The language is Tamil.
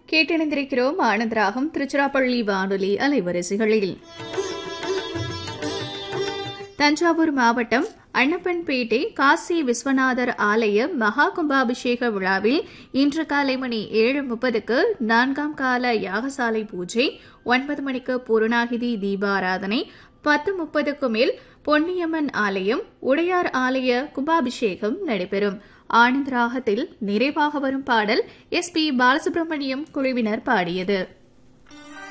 கேட்டிணைந்திருக்கிறோம் ஆனந்தராகம் திருச்சிராப்பள்ளி வானொலி அலைவரிசைகளில் தஞ்சாவூர் மாவட்டம் அன்னப்பன்பேட்டை காசி விஸ்வநாதர் ஆலய மகா கும்பாபிஷேக விழாவில் இன்று காலை மணி ஏழு முப்பதுக்கு நான்காம் கால யாகசாலை பூஜை ஒன்பது மணிக்கு பூர்ணாகிதி தீபாராதனை பத்து முப்பதுக்கு மேல் பொன்னியம்மன் ஆலயம் உடையார் ஆலய கும்பாபிஷேகம் நடைபெறும் ஆனந்த் ராகத்தில் நிறைவாக வரும் பாடல் எஸ் பி பாலசுப்ரமணியம் குழுவினர் பாடியது